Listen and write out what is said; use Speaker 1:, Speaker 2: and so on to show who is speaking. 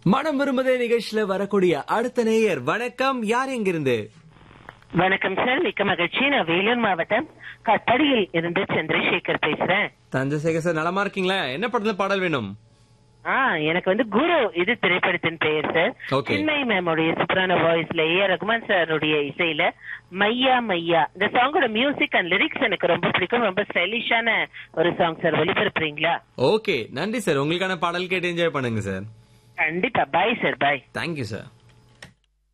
Speaker 1: மனம் விரும்புதே நிகழ்ச்சியில வரக்கூடிய அடுத்த நேயர் வணக்கம் யார் எங்கிருந்து
Speaker 2: வணக்கம் சார் மிக்க மகிழ்ச்சி நான் வேலூர் மாவட்டம் கட்டடியில் இருந்து சந்திரசேகர் பேசுறேன்
Speaker 1: தஞ்சசேகர் சார் நலமா இருக்கீங்களா என்ன படத்துல பாடல் வேணும்
Speaker 2: ஆ எனக்கு வந்து குரு இது திரைப்படத்தின் பெயர் சார்
Speaker 1: Okay.
Speaker 2: சின்மை மேமோடைய சூப்பரான வாய்ஸ்ல ஏ ரகுமான் சாருடைய இசையில மையா மையா இந்த சாங்கோட மியூசிக் அண்ட் லிரிக்ஸ் எனக்கு ரொம்ப பிடிக்கும் ரொம்ப ஸ்டைலிஷான ஒரு சாங் சார் ஒளிபரப்புறீங்களா
Speaker 1: ஓகே நன்றி சார் உங்களுக்கான பாடல் கேட்டு என்ஜாய் பண்ணுங்க சார்
Speaker 2: கண்டிப்பா bye sir bye
Speaker 1: thank you sir